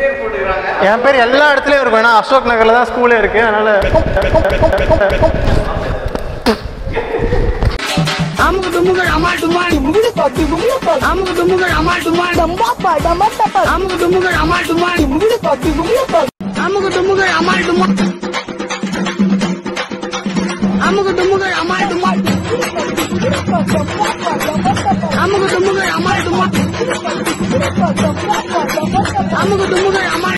பேர் போட்டுக்கிறாங்க என் பேர் எல்லா இடத்துலயும் இருக்கும் ஏன்னா அசோக் நகர்ல தான் ஸ்கூலே இருக்கு அதனால அமுக்கு டுமுகள் அமால் டுமால் அமுக்கு டுமுகள் அமால் டுமால் அமுக்கு டுமுகள் அமால் டுமால் அமுக்கு டுமுகள் அமால் டுமால் அமுக்கு டுமுகள் அமால் டுமால் அமுக்கு டுமுகள் அமால் டுமால் அமுக்கு டுமுகள் அமால்